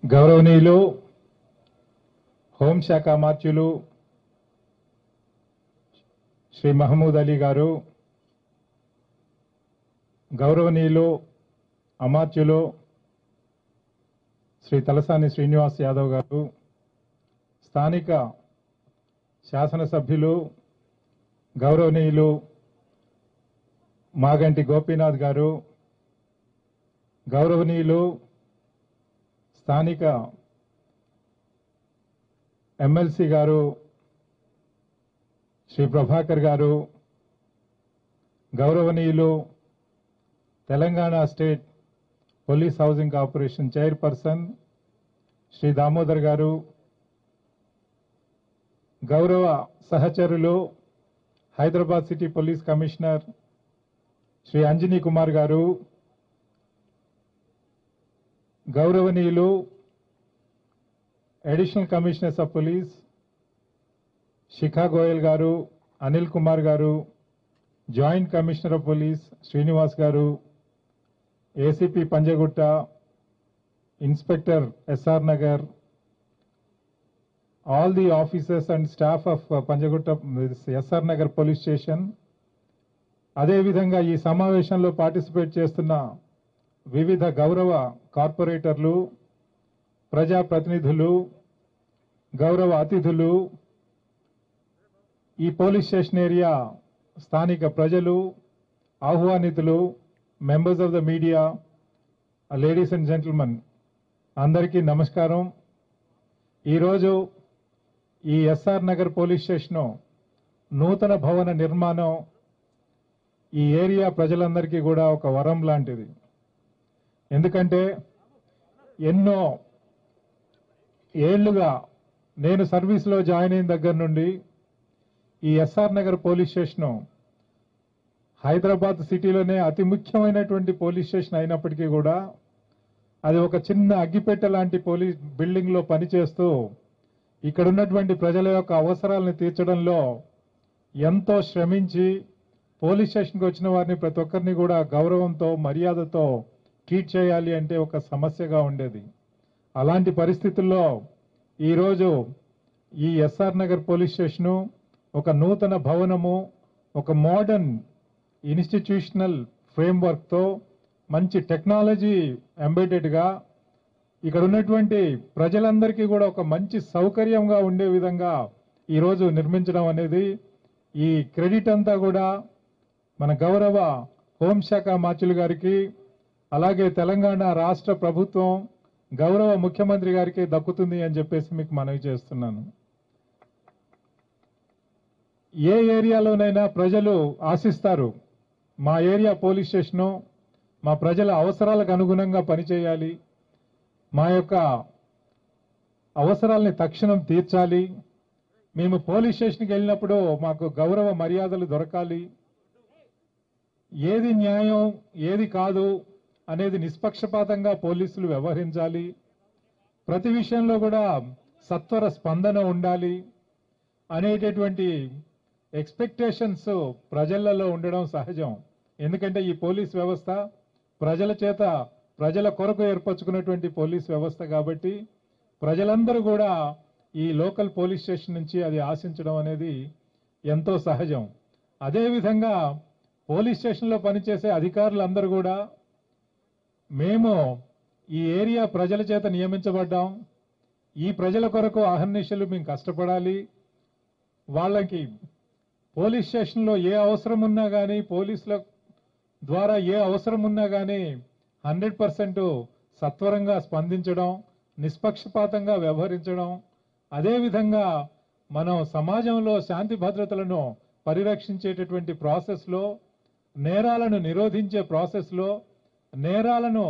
గౌరవనీయులు హోంశాఖ మార్చులు శ్రీ మహమూద్ అలీ గారు గౌరవనీయులు అమాత్యులు శ్రీ తలసాని శ్రీనివాస్ యాదవ్ గారు స్థానిక శాసనసభ్యులు గౌరవనీయులు మాగంటి గోపీనాథ్ గారు గౌరవనీయులు స్థానిక ఎమ్మెల్సీ గారు శ్రీ ప్రభాకర్ గారు గౌరవనీయులు Telangana state police housing corporation chairperson Sri Damodar garu గౌరవ సహచరులు Hyderabad city police commissioner Sri Anjani Kumar garu గౌరవనీయులు additional commissioners of police Shikha Goyal garu Anil Kumar garu joint commissioner of police Srinivas garu ACP Panjagutta inspector SR Nagar all the officers and staff of Panjagutta SR Nagar police station అదేవిధంగా ఈ సమావేశంలో పార్టిసిపేట్ చేస్తున్న వివిధ గౌరవ కార్పొరేటర్లు ప్రజాప్రతినిధులు గౌరవ అతిథులు ఈ పోలీస్ స్టేషన్ ఏరియా స్థానిక ప్రజలు ఆహ్వానితులు members of the media ladies and gentlemen అందరికీ నమస్కారం ఈరోజు ఈ ఎస్ఆర్ నగర్ పోలీస్ స్టేషను నూతన భవన నిర్మాణం ఈ ఏరియా ప్రజలందరికీ కూడా ఒక వరం లాంటిది ఎందుకంటే ఎన్నో ఏళ్లుగా నేను సర్వీస్లో జాయిన్ అయిన దగ్గర నుండి ఈ SR Nagar police station Hyderabad సిటీలోనే అతి ముఖ్యమైనటువంటి పోలీస్ స్టేషన్ అయినప్పటికీ కూడా అది ఒక చిన్న అగ్గిపెట్టె లాంటి పోలీస్ బిల్డింగ్లో పనిచేస్తూ ఇక్కడ ఉన్నటువంటి ప్రజల యొక్క అవసరాలను తీర్చడంలో ఎంతో శ్రమించి పోలీస్ స్టేషన్కి వచ్చిన వారిని ప్రతి ఒక్కరిని కూడా గౌరవంతో మర్యాదతో ట్రీట్ చేయాలి అంటే ఒక సమస్యగా ఉండేది అలాంటి పరిస్థితుల్లో ఈరోజు ఈ ఎస్ఆర్ నగర్ పోలీస్ స్టేషను ఒక నూతన భవనము ఒక మోడర్న్ ఇన్స్టిట్యూషనల్ ఫ్రేమ్వర్క్తో మంచి టెక్నాలజీ ఎంబెడెడ్గా ఇక్కడ ఉన్నటువంటి ప్రజలందరికీ కూడా ఒక మంచి సౌకర్యంగా ఉండే విధంగా ఈరోజు నిర్మించడం అనేది ఈ క్రెడిట్ అంతా కూడా మన గౌరవ హోంశాఖ మార్చులు గారికి అలాగే తెలంగాణ రాష్ట్ర ప్రభుత్వం గౌరవ ముఖ్యమంత్రి గారికి దక్కుతుంది అని చెప్పేసి మీకు మనవి చేస్తున్నాను ఏ ఏరియాలోనైనా ప్రజలు ఆశిస్తారు మా ఏరియా పోలీస్ స్టేషను మా ప్రజల అవసరాలకు అనుగుణంగా పనిచేయాలి మా యొక్క అవసరాల్ని తక్షణం తీర్చాలి మేము పోలీస్ స్టేషన్కి వెళ్ళినప్పుడు మాకు గౌరవ మర్యాదలు దొరకాలి ఏది న్యాయం ఏది కాదు అనేది నిష్పక్షపాతంగా పోలీసులు వ్యవహరించాలి ప్రతి విషయంలో కూడా సత్వర స్పందన ఉండాలి అనేటటువంటి ఎక్స్పెక్టేషన్స్ ప్రజలలో ఉండడం సహజం ఎందుకంటే ఈ పోలీస్ వ్యవస్థ ప్రజల చేత ప్రజల కొరకు ఏర్పరచుకున్నటువంటి పోలీస్ వ్యవస్థ కాబట్టి ప్రజలందరూ కూడా ఈ లోకల్ పోలీస్ స్టేషన్ నుంచి అది ఆశించడం అనేది ఎంతో సహజం అదేవిధంగా పోలీస్ స్టేషన్లో పనిచేసే అధికారులందరూ కూడా మేము ఈ ఏరియా ప్రజల చేత నియమించబడ్డాం ఈ ప్రజల కొరకు అహర్నిశలు మేము కష్టపడాలి వాళ్ళకి పోలీస్ స్టేషన్లో ఏ అవసరం ఉన్నా కానీ పోలీసుల ద్వారా ఏ అవసరం ఉన్నా కానీ హండ్రెడ్ పర్సెంట్ సత్వరంగా స్పందించడం నిష్పక్షపాతంగా వ్యవహరించడం అదేవిధంగా మనం సమాజంలో శాంతి భద్రతలను పరిరక్షించేటటువంటి ప్రాసెస్లో నేరాలను నిరోధించే ప్రాసెస్లో నేరాలను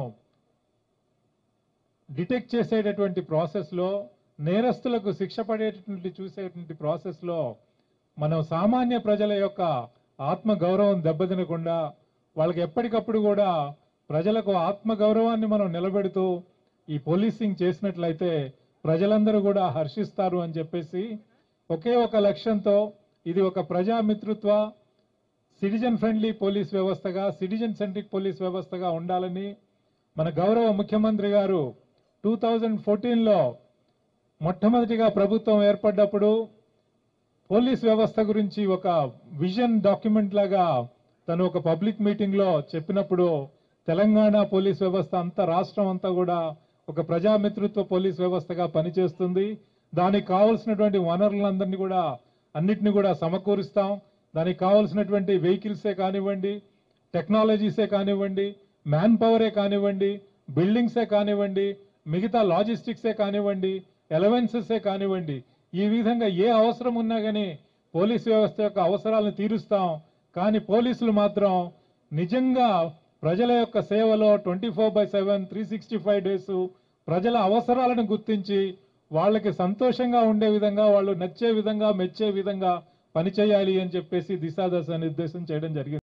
డిటెక్ట్ చేసేటటువంటి ప్రాసెస్లో నేరస్తులకు శిక్ష పడేటటువంటి చూసేటువంటి ప్రాసెస్లో మనం సామాన్య ప్రజల యొక్క ఆత్మ గౌరవం దెబ్బతినకుండా వాళ్ళకి ఎప్పటికప్పుడు కూడా ప్రజలకు ఆత్మ గౌరవాన్ని మనం నిలబెడుతూ ఈ పోలీసింగ్ చేసినట్లయితే ప్రజలందరూ కూడా హర్షిస్తారు అని చెప్పేసి ఒకే ఒక లక్ష్యంతో ఇది ఒక ప్రజామిత్రుత్వ సిటిజన్ ఫ్రెండ్లీ పోలీస్ వ్యవస్థగా సిటిజన్ సెంట్రిక్ పోలీస్ వ్యవస్థగా ఉండాలని మన గౌరవ ముఖ్యమంత్రి గారు టూ థౌజండ్ ఫోర్టీన్లో మొట్టమొదటిగా ప్రభుత్వం ఏర్పడ్డప్పుడు పోలీస్ వ్యవస్థ గురించి ఒక విజన్ డాక్యుమెంట్ లాగా తను ఒక పబ్లిక్ మీటింగ్ లో చెప్పినప్పుడు తెలంగాణ పోలీస్ వ్యవస్థ అంతా రాష్ట్రం అంతా కూడా ఒక ప్రజామిత్రుత్వ పోలీస్ వ్యవస్థగా పనిచేస్తుంది దానికి కావలసినటువంటి వనరులందరినీ కూడా అన్నిటిని కూడా సమకూరుస్తాం దానికి కావలసినటువంటి వెహికల్సే కానివ్వండి టెక్నాలజీసే కానివ్వండి మ్యాన్ పవరే కానివ్వండి బిల్డింగ్సే కానివ్వండి మిగతా లాజిస్టిక్సే కానివ్వండి ఎలవెన్సెసే కానివ్వండి ఈ విధంగా ఏ అవసరం ఉన్నా కానీ పోలీస్ వ్యవస్థ యొక్క అవసరాలను తీరుస్తాం కానీ పోలీసులు మాత్రం నిజంగా ప్రజల యొక్క సేవలో twenty four by seven three sixty five days ప్రజల అవసరాలను గుర్తించి వాళ్ళకి సంతోషంగా ఉండే విధంగా వాళ్ళు నచ్చే విధంగా మెచ్చే విధంగా పనిచేయాలి అని చెప్పేసి దిశాదశ నిర్దేశం చేయడం జరిగింది